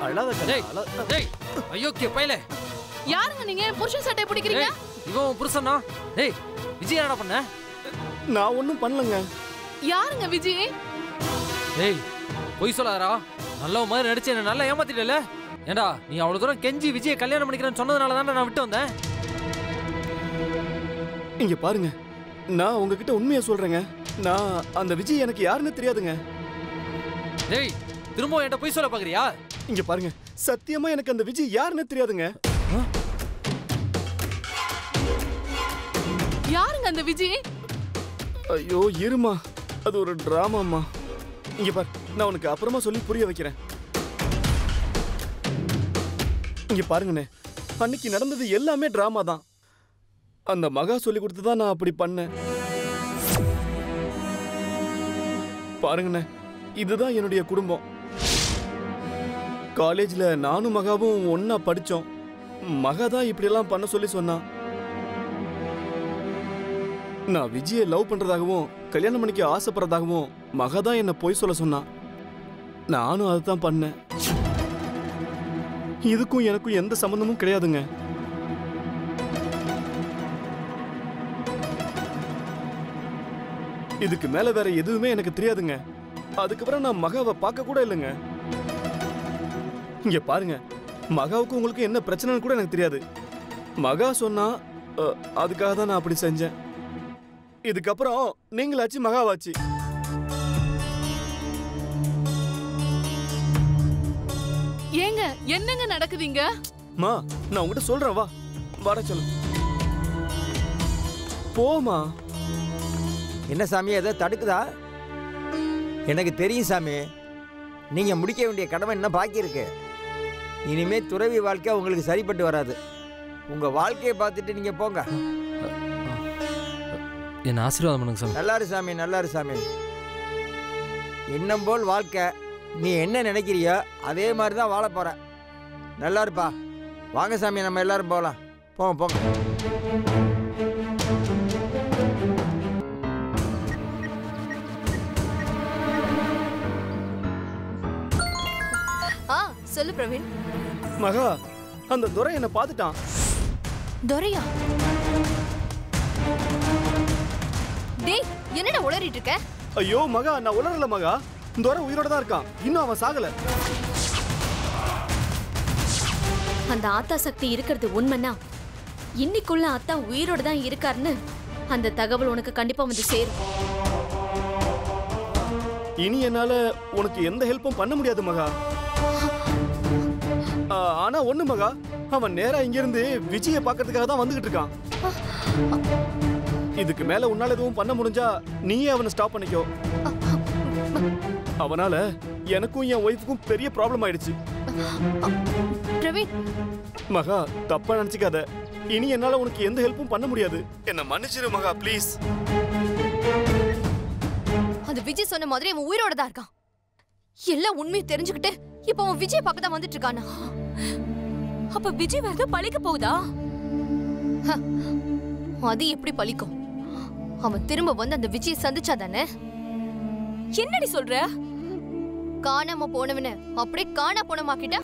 அழாத கண்ணா, டேய் அழாத- டேய் ஐயோ கே பையலே யாருங்க நீங்க புருஷன் சட்டை பிடிக்கிறீங்க டேய் இவன் உன் புருஷனா டேய் விஜய் என்னடா பண்ண நான் ஒன்றும் பண்ணலங்க யாருங்க விஜய் டேய் பொய் சொல்லாதடா நல்ல மாதிரி நடிச்சு என்ன நல்லா ஏமாத்திட்டல ஏண்டா நீ அவ்வளவு தூரம் கெஞ்சி விஜயை கல்யாணம் பண்ணிக்கிறேன்னு சொன்னதுனால தான் நான் விட்டு வந்தேன் இங்க பாருங்க நான் உங்ககிட்ட உண்மையை சொல்றேங்க நான் அந்த விஜய் எனக்கு யாருன்னு தெரியாதுங்க டேய் திரும்ப என்கிட்ட பொய் சொல்ல பாக்குறியா இங்க பாருங்க சத்தியமா எனக்கு அந்த விஜய் யாருன்னு தெரியாதுங்க யாருங்க அந்த விஜய் ஐயோ இருமா அது ஒரு டிராமாம்மா இங்க பாரு நான் உனக்கு அப்புறமா சொல்லி புரிய வைக்கிறேன் இங்க பாருங்கண்ணே அன்னைக்கு நடந்தது எல்லாமே டிராமா தான் அந்த மகா சொல்லி கொடுத்து தான் நான் அப்படி பண்ணேன் பாருங்கண்ணே இதுதான் என்னுடைய குடும்பம் காலேஜ்ல நானும் மகாவும் ஒண்ணா படிச்சோம் மகா தான் இப்படியெல்லாம் பண்ண சொல்லி சொன்னான் நான் விஜயை லவ் பண்றதாகவும் கல்யாணம் பண்ணிக்க ஆசைப்படுறதாகவும் மகா தான் என்ன பொய் சொல்ல சொன்னான் நானும் அதுதான் பண்ணேன் இதுக்கும் எனக்கும் எந்த சம்பந்தமும் கிடையாதுங்க இதுக்கு மேல வேற எதுவுமே எனக்கு தெரியாதுங்க அதுக்கப்புறம் நான் மகாவை பார்க்க கூட இல்லைங்க இங்க பாருங்க மகாவுக்கு உங்களுக்கு என்ன பிரச்சனைன்னு கூட எனக்கு தெரியாது மகா சொன்னா அ, அதுக்காக தான் நான் அப்படி செஞ்சேன் இதுக்கப்புறம் நீங்களாச்சு மகாவாச்சு ஏங்க என்னங்க நடக்குதுங்க மா நான் உங்ககிட்ட சொல்றேன் வா வர சொல்லு போமா என்ன சாமி எதை தடுக்குதா எனக்கு தெரியும் சாமி நீங்கள் முடிக்க வேண்டிய கடமை இன்னும் பாக்கி இருக்கு இனிமே துறவி வாழ்க்கை உங்களுக்கு சரிப்பட்டு வராது உங்கள் வாழ்க்கையை பார்த்துட்டு நீங்கள் போங்க என்ன ஆசீர்வாதம் பண்ணுங்க சாமி நல்லா இரு சாமி நல்லா இரு சாமி எண்ணம் போல் வாழ்க்கை நீ என்ன நினைக்கிறியோ அதே மாதிரி தான் வாழ போற நல்லா இருப்பா வாங்க சாமி நம்ம எல்லாரும் போகலாம் போங்க போங்க ஆ சொல்லு பிரவீன் மகா அந்த துரை என்ன பார்த்துட்டான் துரையா டேய் என்னடா உளறிட்டு இருக்க ஐயோ மகா நான் உளரல மகா துரை உயிரோட தான் இருக்கான் இன்னும் அவன் சாகல அந்த ஆத்தா சக்தி இருக்கிறது உண்மைன்னா இன்னைக்குள்ள அத்தா உயிரோட தான் இருக்காருன்னு அந்த தகவல் உனக்கு கண்டிப்பா வந்து சேரும் இனி என்னால உனக்கு எந்த ஹெல்ப்பும் பண்ண முடியாது மகா ஆ, ஆனா ஒண்ணு மகா அவன் நேரா இங்க இருந்து விஜய பாக்கிறதுக்காக தான் வந்துகிட்டு இருக்கான் இதுக்கு மேல உன்னால எதுவும் பண்ண முடிஞ்சா நீயே அவனை ஸ்டாப் பண்ணிக்கோ அவனால எனக்கும் என் ஒய்ஃபுக்கும் பெரிய ப்ராப்ளம் ஆயிடுச்சு பிரவீன் மகா தப்பா நினைச்சுக்காத இனி என்னால உனக்கு எந்த ஹெல்ப்பும் பண்ண முடியாது என்ன மன்னிச்சிரு மகா ப்ளீஸ் அந்த விஜய் சொன்ன மாதிரி அவன் உயிரோட தான் இருக்கான் எல்லாம் உண்மையை தெரிஞ்சுக்கிட்டு இப்ப அவன் விஜய் பார்க்க தான் வந்துட்டு இருக்கானா அப்ப விஜய் வரது பழிக்க போகுதா அது எப்படி பழிக்கும் அவன் திரும்ப வந்து அந்த விஜயை சந்திச்சா தானே என்னடி சொல்ற காணாம போனவன அப்படியே காணா போனமாக்கிட்ட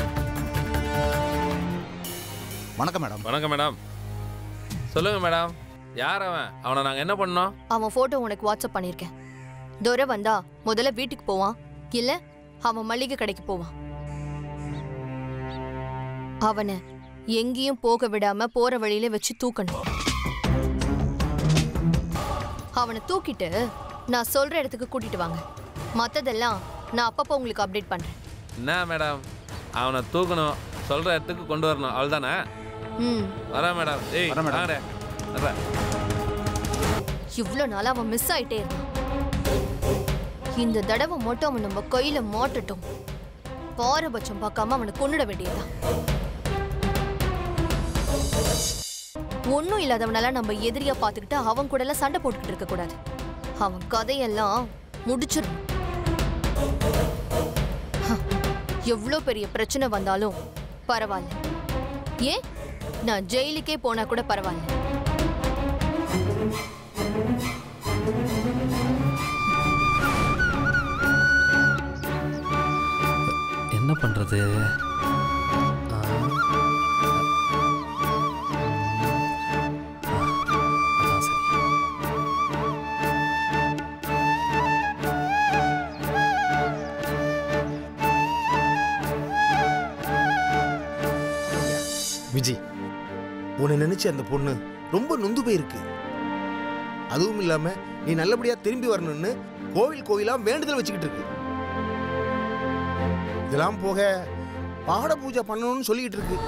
வணக்கம் மேடம் வணக்கம் மேடம் சொல்லுங்க மேடம் யார் அவன் அவனை நாங்கள் என்ன பண்ணோம் அவன் போட்டோ உனக்கு வாட்ஸ்அப் பண்ணிருக்கேன் துரை வந்தா முதல்ல வீட்டுக்கு போவான் இல்ல அவன் மளிகை கடைக்கு போவான் அவனை எங்கேயும் போக விடாம போற வழியில வச்சு தூக்கணும் அவனை தூக்கிட்டு நான் சொல்ற இடத்துக்கு கூட்டிட்டு வாங்க மத்ததெல்லாம் நான் அப்பப்போ உங்களுக்கு அப்டேட் பண்றேன் என்ன மேடம் அவனை தூக்கணும் சொல்கிற இடத்துக்கு கொண்டு வரணும் அவ்வளோதானே ம் வரேன் மேடம் ஏய் வரேன் மேடம். வாங்கடே வரேன் இவ்வளோ நாளா அவன் மிஸ் ஆயிட்டே இருந்தான் இந்த தடவை மட்டும் அவன் நம்ம கையில மாட்டட்டும் பாரபட்சம் பார்க்காம அவனை கொன்னுட வேண்டியதுதான் ஒன்றும் இல்லாதவனால நம்ம எதிரியா பார்த்துக்கிட்டு அவன் கூட எல்லாம் சண்டை போட்டுக்கிட்டு இருக்க கூடாது அவன் கதையெல்லாம் முடிச்சிடணும் ஹ, எவ்வளோ பெரிய பிரச்சனை வந்தாலும் பரவாயில்ல ஏன் நான் ஜெயிலுக்கே போனா கூட பரவாயில்ல என்ன பண்றது ஆ. ஆ, அதான் சரி. விஜி உன்னை நினைச்சு அந்த பொண்ணு ரொம்ப நொந்து போயிருக்கு அதுவும் இல்லாம நீ நல்லபடியா திரும்பி வரணும்னு கோவில் கோவிலா வேண்டுதல் வச்சுக்கிட்டு இருக்கு இதெல்லாம் போக பாட பூஜை பண்ணணும்னு சொல்லிக்கிட்டு இருக்கு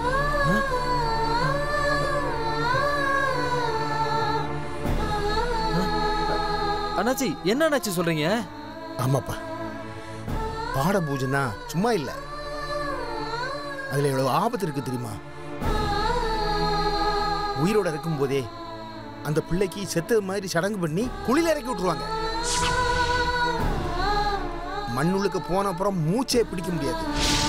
அண்ணாச்சி என்ன அண்ணாச்சி சொல்றீங்க ஆமாப்பா பாட பூஜைனா சும்மா இல்ல அதுல எவ்வளவு ஆபத்து இருக்கு தெரியுமா உயிரோட இருக்கும்போதே அந்த பிள்ளைக்கு செத்தது மாதிரி சடங்கு பண்ணி குழியில இறக்கி விட்டுருவாங்க மண்ணுளுக்கு போன அப்புறம் மூச்சே பிடிக்க முடியாது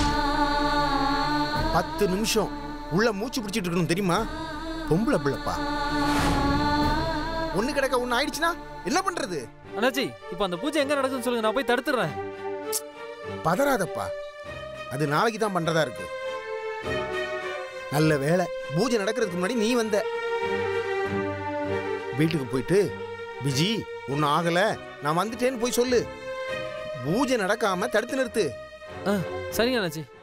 பத்து நிமிஷம் உள்ள மூச்சு பிடிச்சிட்டு இருக்கணும் தெரியுமா பொம்பளை பிள்ளைப்பா ஒண்ணு கிடக்க ஒண்ணு ஆயிடுச்சுன்னா என்ன பண்றது அண்ணாச்சி இப்போ அந்த பூஜை எங்க நடக்குதுன்னு சொல்லுங்க நான் போய் தடுத்துறேன் பதறாதப்பா அது நாளைக்கு தான் பண்றதா இருக்கு நல்ல வேலை பூஜை நடக்கிறதுக்கு முன்னாடி நீ வந்த வீட்டுக்கு போயிட்டு விஜி ஒன்றும் ஆகல நான் வந்துட்டேன்னு போய் சொல்லு பூஜை நடக்காம தடுத்து நிறுத்து சரிங்க அண்ணாச்சி